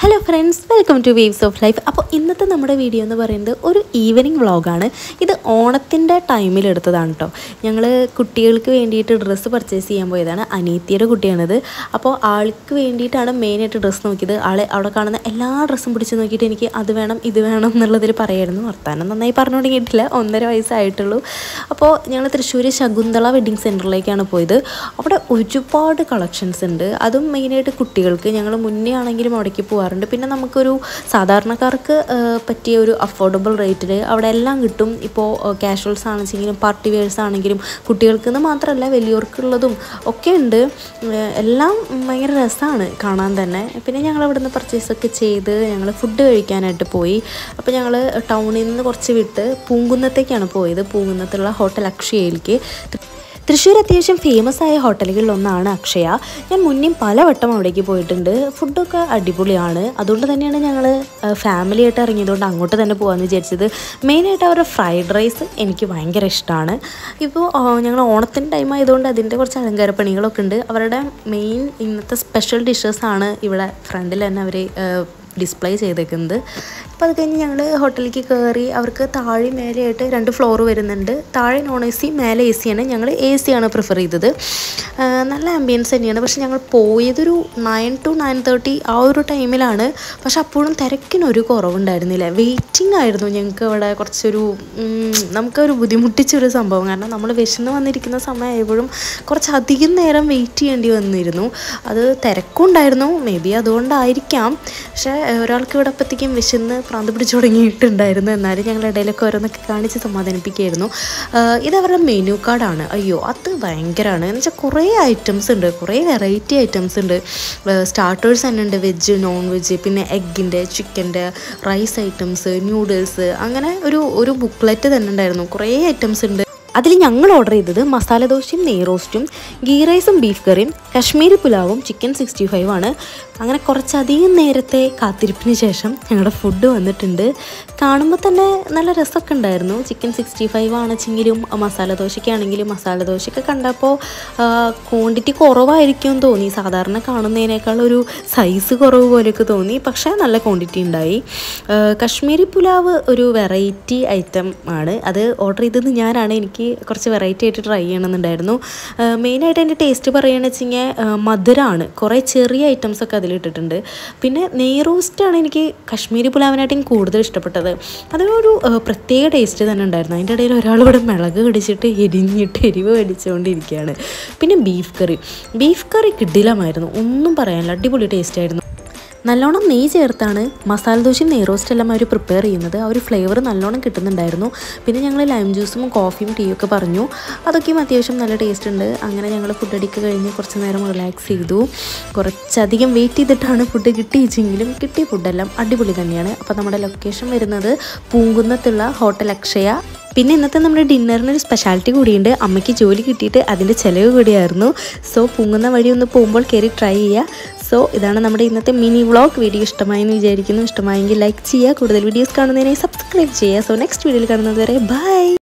hello friends welcome to Waves of Life അപ്പോൾ ഇന്നത്തെ നമ്മുടെ വീഡിയോ എന്ന് പറയുന്നത് ഒരു ഈവനിങ് വ്ളോഗാണ് ഇത് ഓണത്തിൻ്റെ ടൈമിൽ എടുത്തതാണ് കേട്ടോ ഞങ്ങൾ കുട്ടികൾക്ക് വേണ്ടിയിട്ട് ഡ്രസ്സ് പർച്ചേസ് ചെയ്യാൻ പോയതാണ് അനീത്തിയുടെ കുട്ടിയാണിത് അപ്പോൾ ആൾക്ക് വേണ്ടിയിട്ടാണ് മെയിനായിട്ട് ഡ്രസ്സ് നോക്കിയത് ആളെ അവിടെ കാണുന്ന എല്ലാ ഡ്രസ്സും പിടിച്ച് നോക്കിയിട്ട് എനിക്ക് അത് വേണം ഇത് വേണം എന്നുള്ളതിൽ പറയായിരുന്നു വർത്താനം നന്നായി പറഞ്ഞു തുടങ്ങിയിട്ടില്ല ഒന്നര വയസ്സായിട്ടുള്ളൂ അപ്പോൾ ഞങ്ങൾ തൃശ്ശൂർ ശകുന്തള വെഡ്ഡിങ് സെൻറ്ററിലേക്കാണ് പോയത് അവിടെ ഒരുപാട് കളക്ഷൻസ് ഉണ്ട് അതും മെയിനായിട്ട് കുട്ടികൾക്ക് ഞങ്ങൾ മുന്നേ ആണെങ്കിലും അവിടേക്ക് പോകാറുണ്ട് പിന്നെ നമുക്കൊരു സാധാരണക്കാർക്ക് ആ, പറ്റിയ ഒരു അഫോർഡബിൾ റേറ്റിൽ അവിടെ എല്ലാം കിട്ടും ഇപ്പോൾ കാഷ്വൽസ് ആണെങ്കിലും പാർട്ടി വെയേഴ്സ് ആണെങ്കിലും കുട്ടികൾക്ക് എന്ന് മാത്രമല്ല വലിയവർക്കുള്ളതും ഒക്കെ ഉണ്ട് ആ, എല്ലാം ഭയങ്കര രസമാണ് കാണാൻ തന്നെ പിന്നെ ഞങ്ങൾ അവിടെ നിന്ന് പർച്ചേസൊക്കെ ചെയ്ത് ഞങ്ങൾ ഫുഡ് കഴിക്കാനായിട്ട് പോയി അപ്പോൾ ഞങ്ങൾ ടൗണിൽ നിന്ന് കുറച്ച് വിട്ട് പൂങ്കുന്നത്തേക്കാണ് പോയത് പൂങ്കുന്നത്തുള്ള ഹോട്ടൽ അക്ഷയയിലേക്ക് തൃശ്ശൂർ അത്യാവശ്യം ഫേമസ് ആയ ഹോട്ടലുകളിലൊന്നാണ് അക്ഷയ ഞാൻ മുന്നേയും പലവട്ടം അവിടേക്ക് പോയിട്ടുണ്ട് ഫുഡൊക്കെ അടിപൊളിയാണ് അതുകൊണ്ട് തന്നെയാണ് ഞങ്ങൾ ഫാമിലി ആയിട്ട് ഇറങ്ങിയതുകൊണ്ട് അങ്ങോട്ട് തന്നെ പോകാമെന്ന് വിചാരിച്ചത് മെയിനായിട്ട് അവരുടെ ഫ്രൈഡ് റൈസ് എനിക്ക് ഭയങ്കര ഇഷ്ടമാണ് ഇപ്പോൾ ഞങ്ങൾ ഓണത്തിൻ്റെ ടൈം ആയതുകൊണ്ട് അതിൻ്റെ കുറച്ച് അലങ്കാര പണികളൊക്കെ ഉണ്ട് അവരുടെ മെയിൻ ഇന്നത്തെ സ്പെഷ്യൽ ഡിഷസാണ് ഇവിടെ ഫ്രണ്ടിൽ തന്നെ അവർ ഡിസ്പ്ലേ ചെയ്തേക്കുന്നത് അപ്പോൾ അത് കഴിഞ്ഞ് ഞങ്ങൾ ഹോട്ടലിലേക്ക് കയറി അവർക്ക് താഴെ മേലെയായിട്ട് രണ്ട് ഫ്ലോർ വരുന്നുണ്ട് താഴെ നോൺ എ സി മേലെ എ സിയാണ് ഞങ്ങൾ എ സിയാണ് പ്രിഫർ ചെയ്തത് ആ, നല്ല ആംബിയൻസ് തന്നെയാണ് പക്ഷെ ഞങ്ങൾ പോയതൊരു നയൻ ടു നയൻ തേർട്ടി ആ ഒരു ടൈമിലാണ് പക്ഷെ അപ്പോഴും തിരക്കിനൊരു കുറവുണ്ടായിരുന്നില്ല വെയിറ്റിംഗ് ആയിരുന്നു ഞങ്ങൾക്ക് അവിടെ കുറച്ചൊരു ഉം, നമുക്കൊരു ബുദ്ധിമുട്ടിച്ചൊരു സംഭവം കാരണം നമ്മൾ വിശന്ന് വന്നിരിക്കുന്ന സമയമായപ്പോഴും കുറച്ചധികം നേരം വെയിറ്റ് ചെയ്യേണ്ടി വന്നിരുന്നു അത് തിരക്കുണ്ടായിരുന്നു മേ ബി അതുകൊണ്ടായിരിക്കാം പക്ഷേ ഏഹ്, ഒരാൾക്ക് ഇവിടെ അപ്പോഴത്തേക്കും വിശന്ന് പ്രാന്ത് പിടിച്ചു തുടങ്ങിയിട്ടുണ്ടായിരുന്നു എന്നാലും ഞങ്ങൾ ഇടയിലൊക്കെ ഓരോന്നൊക്കെ കാണിച്ച് സമാധാനിപ്പിക്കുകയായിരുന്നു ആഹ്, ഇത് അവരുടെ മെനു കാർഡാണ് അയ്യോ അത് ഭയങ്കരമാണ് എന്ന് വെച്ചാൽ കുറേ ഐറ്റംസ് ഉണ്ട് കുറേ വെറൈറ്റി ഐറ്റംസ് ഉണ്ട് സ്റ്റാർട്ടേഴ്സ് തന്നെ ഉണ്ട് വെജ് നോൺ വെജ് പിന്നെ എഗ്ഗിൻ്റെ ചിക്കൻ്റെ റൈസ് ഐറ്റംസ് ന്യൂഡിൽസ് അങ്ങനെ ഒരു ഒരു ബുക്ക്ലെറ്റ് തന്നെ ഉണ്ടായിരുന്നു കുറേ ഐറ്റംസ് ഉണ്ട് അതിൽ ഞങ്ങൾ ഓർഡർ ചെയ്തത് മസാല ദോശയും നെയ് റോസ്റ്റും ഗീ റൈസും ബീഫ് കറിയും കശ്മീരി പുലാവും ചിക്കൻ സിക്സ്റ്റി ഫൈവ് ആണ് അങ്ങനെ കുറച്ചധികം നേരത്തെ കാത്തിരിപ്പിന് ശേഷം ഞങ്ങളുടെ ഫുഡ് വന്നിട്ടുണ്ട് കാണുമ്പോൾ തന്നെ നല്ല രസമൊക്കെ ഉണ്ടായിരുന്നു ചിക്കൻ സിക്സ്റ്റി ഫൈവ് ആണെച്ചെങ്കിലും മസാല ദോശയ്ക്കാണെങ്കിലും മസാല ദോശയൊക്കെ കണ്ടപ്പോൾ ക്വാണ്ടിറ്റി കുറവായിരിക്കും തോന്നി സാധാരണ കാണുന്നതിനേക്കാൾ ഒരു സൈസ് കുറവ് പോലെയൊക്കെ തോന്നി പക്ഷേ നല്ല ക്വാണ്ടിറ്റി ഉണ്ടായി ആ, കശ്മീരി പുലാവ് ഒരു വെറൈറ്റി ഐറ്റം ആണ് അത് ഓർഡർ ചെയ്തത് ഞാനാണ് എനിക്ക് കുറച്ച് വെറൈറ്റി ആയിട്ട് ട്രൈ ചെയ്യണമെന്നുണ്ടായിരുന്നു മെയിനായിട്ട് എൻ്റെ ടേസ്റ്റ് പറയുകയാണെന്ന് വെച്ച് കഴിഞ്ഞാൽ മധുരമാണ് കുറേ ചെറിയ ഐറ്റംസ് ഒക്കെ അതിലിട്ടിട്ടുണ്ട് പിന്നെ നെയ് റോസ്റ്റാണ് എനിക്ക് കശ്മീരി പുലാവിനായിട്ടും കൂടുതൽ ഇഷ്ടപ്പെട്ടത് അതിനൊരു ആ, പ്രത്യേക ടേസ്റ്റ് തന്നെ ഉണ്ടായിരുന്നു അതിൻ്റെ ഇടയിൽ ഒരാൾ ഇവിടെ മിളക് കടിച്ചിട്ട് എരിഞ്ഞിട്ട് എരിവ് കടിച്ചുകൊണ്ടിരിക്കുകയാണ് പിന്നെ ബീഫ് കറി ബീഫ് കറി കിഡിലമായിരുന്നു ഒന്നും പറയാനില്ല അടിപൊളി ടേസ്റ്റ് ആയിരുന്നു നല്ലോണം നെയ്യ് ചേർത്താണ് മസാല ദോശയും നെയ് റോസ്റ്റ് എല്ലാം അവർ പ്രിപ്പയർ ചെയ്യുന്നത് ആ ഒരു ഫ്ലേവർ നല്ലോണം കിട്ടുന്നുണ്ടായിരുന്നു പിന്നെ ഞങ്ങൾ ലൈം ജ്യൂസും കോഫിയും ടീയും ഒക്കെ പറഞ്ഞു അതൊക്കെയും അത്യാവശ്യം നല്ല ടേസ്റ്റ് ഉണ്ട് അങ്ങനെ ഞങ്ങൾ ഫുഡ് അടിക്ക് കഴിഞ്ഞ് കുറച്ച് നേരം റിലാക്സ് ചെയ്തു കുറച്ചധികം വെയിറ്റ് ചെയ്തിട്ടാണ് ഫുഡ് കിട്ടിയെങ്കിലും കിട്ടിയ ഫുഡെല്ലാം അടിപൊളി തന്നെയാണ് അപ്പോൾ നമ്മുടെ ലൊക്കേഷൻ വരുന്നത് പൂങ്കുന്നത്തുള്ള ഹോട്ടൽ അക്ഷയ പിന്നെ ഇന്നത്തെ നമ്മുടെ ഡിന്നറിന് ഒരു സ്പെഷ്യാലിറ്റി കൂടിയുണ്ട് അമ്മയ്ക്ക് ജോലി കിട്ടിയിട്ട് അതിൻ്റെ ചിലവ് കൂടിയായിരുന്നു സോ പൂങ്ങുന്ന വഴി ഒന്ന് പോകുമ്പോൾ കയറി ട്രൈ ചെയ്യുക സോ ഇതാണ് നമ്മുടെ ഇന്നത്തെ മിനി വ്ളോഗ് വീഡിയോ ഇഷ്ടമായി എന്ന് വിചാരിക്കുന്നു ഇഷ്ടമായെങ്കിൽ ലൈക്ക് ചെയ്യുക കൂടുതൽ വീഡിയോസ് കാണുന്നതിനായി സബ്സ്ക്രൈബ് ചെയ്യുക സോ നെക്സ്റ്റ് വീഡിയോയിൽ കാണുന്നത് വരെ ബൈ